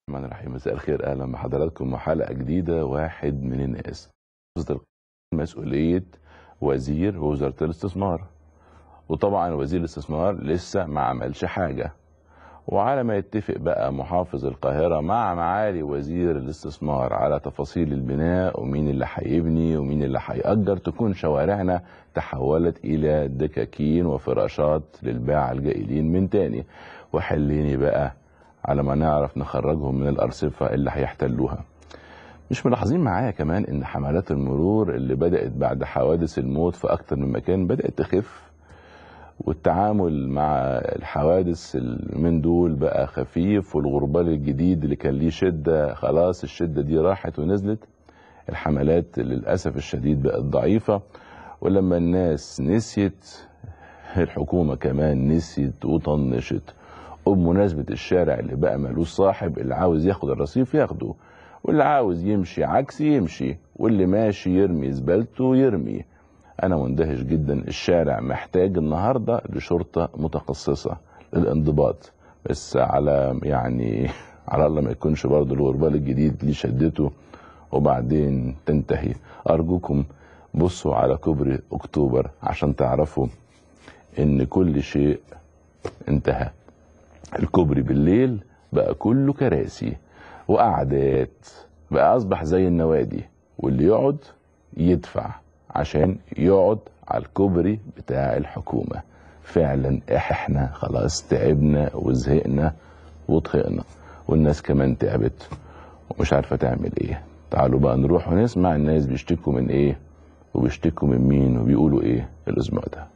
الرحمن الرحيم مساء الخير اهلا بحضراتكم وحلقه جديده واحد من الناس مسؤوليه وزير وزاره الاستثمار وطبعا وزير الاستثمار لسه ما عملش حاجه وعلى ما يتفق بقى محافظ القاهره مع معالي وزير الاستثمار على تفاصيل البناء ومين اللي هيبني ومين اللي هيأجر تكون شوارعنا تحولت الى دكاكين وفراشات للباعة الجائلين من تاني وحليني بقى على ما نعرف نخرجهم من الأرصفة اللي هيحتلوها مش ملاحظين معايا كمان ان حملات المرور اللي بدأت بعد حوادث الموت في اكتر من مكان بدأت تخف والتعامل مع الحوادث من دول بقى خفيف والغربال الجديد اللي كان ليه شدة خلاص الشدة دي راحت ونزلت الحملات للأسف الشديد بقت ضعيفة ولما الناس نسيت الحكومة كمان نسيت وطنشت وبمناسبة الشارع اللي بقى ملوش صاحب اللي عاوز ياخد الرصيف ياخده واللي عاوز يمشي عكسي يمشي واللي ماشي يرمي زبالته يرمي انا مندهش جدا الشارع محتاج النهارده لشرطه متخصصه للانضباط بس على يعني على الله ما يكونش برضه الغربال الجديد ليه شدته وبعدين تنتهي ارجوكم بصوا على كوبري اكتوبر عشان تعرفوا ان كل شيء انتهى الكوبري بالليل بقى كله كراسي وقعدات بقى اصبح زي النوادي واللي يقعد يدفع عشان يقعد على الكوبري بتاع الحكومة فعلا احنا خلاص تعبنا وزهقنا وطهقنا والناس كمان تعبت ومش عارفة تعمل ايه تعالوا بقى نروح ونسمع الناس بيشتكوا من ايه وبيشتكوا من مين وبيقولوا ايه الاسبوع ده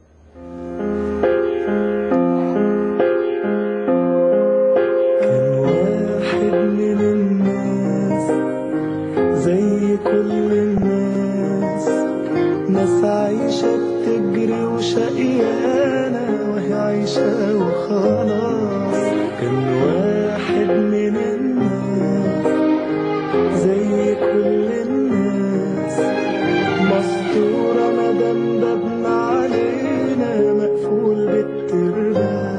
كان واحد من الناس زي كل الناس ناس عايشة بتجري وشقيانة وهي عايشة وخلاص كان واحد من الناس زي كل الناس مسطورة مدام بابنا علينا مقفول بالترباس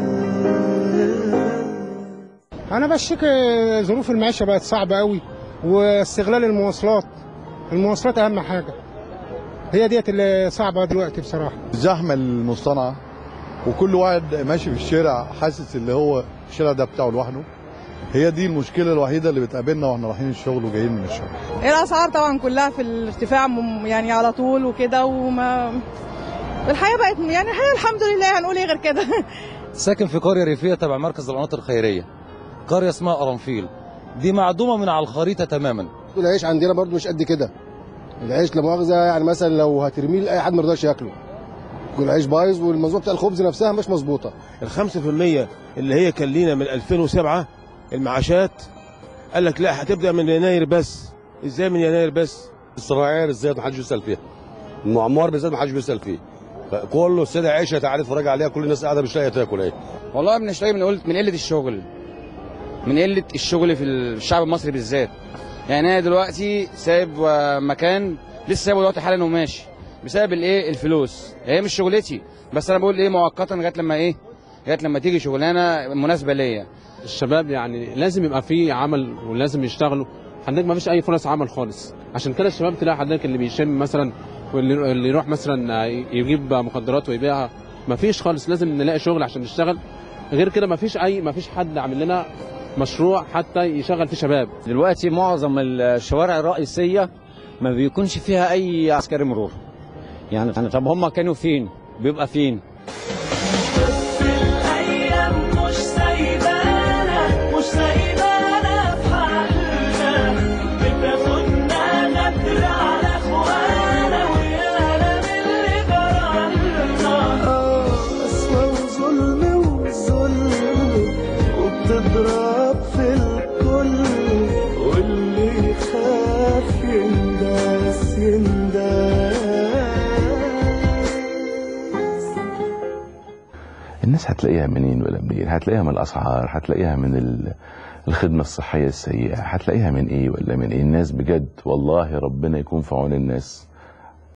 انا بشتكي ظروف المعيشه بقت صعبه قوي واستغلال المواصلات المواصلات اهم حاجه هي ديت اللي صعبه دلوقتي بصراحه الزحمه المصطنعه وكل واحد ماشي في الشارع حاسس اللي هو الشارع ده بتاعه لوحده هي دي المشكله الوحيده اللي بتقابلنا واحنا رايحين الشغل وجايين من الشغل الاسعار طبعا كلها في الارتفاع مم- يعني على طول وكده وما الحياه بقت يعني الحياه الحمد لله هنقول ايه غير كده ساكن في قرية ريفية تبع مركز القناطر الخيرية قرية اسمها قرنفيل دي معدومة من على الخريطة تماما العيش عندنا برضو مش قد كده العيش لا مؤاخذه يعني مثلا لو هترميه لاي حد ما يرضاش ياكله يكون العيش بايظ والمنظومه بتاع الخبز نفسها مش مظبوطه الخمسة في المية اللي هي كان لينا من 2007 المعاشات قال لك لا هتبدأ من يناير بس ازاي من يناير بس الزراعيه بالذات ما حدش بيسال فيها المعمار بالذات ما حدش بيسال فيه كله السيده عيشه تعالى اتفرج عليها كل الناس قاعده مش لاقيه تاكل ايه والله بنشتكي من قله من قله الشغل من قله الشغل في الشعب المصري بالذات يعني انا دلوقتي سايب آه، مكان لسه سايبه دلوقتي حالا وماشي بسبب الايه الفلوس هي مش شغلتي بس انا بقول ايه مؤقتا لغايه لما ايه لغايه لما تيجي شغلانه مناسبه ليا الشباب يعني لازم يبقى في عمل ولازم يشتغلوا حضرتك ما فيش اي فرص عمل خالص عشان كده الشباب تلاقي حضرتك اللي بيشم مثلا واللي اللي يروح مثلا يجيب مخدرات ويبيعها ما فيش خالص لازم نلاقي شغل عشان نشتغل غير كده ما فيش اي ما فيش حد عامل لنا مشروع حتى يشغل فيه شباب دلوقتي معظم الشوارع الرئيسية ما بيكونش فيها أي عسكري مرور يعني يعني طب هم كانوا فين؟ بيبقى فين؟ الأيام مش سايبانا مش سايبانا في حالنا بتاخدنا غدر على إخوانا ويانا من اللي جرالنا قسوة وظلم وظلم وبتضرب في الكل واللي يخاف ينداس ينداس الناس هتلاقيها منين ولا منين هتلاقيها من الاسعار هتلاقيها من ال- الخدمه الصحيه السيئه هتلاقيها من ايه ولا من ايه الناس بجد والله ربنا يكون في عون الناس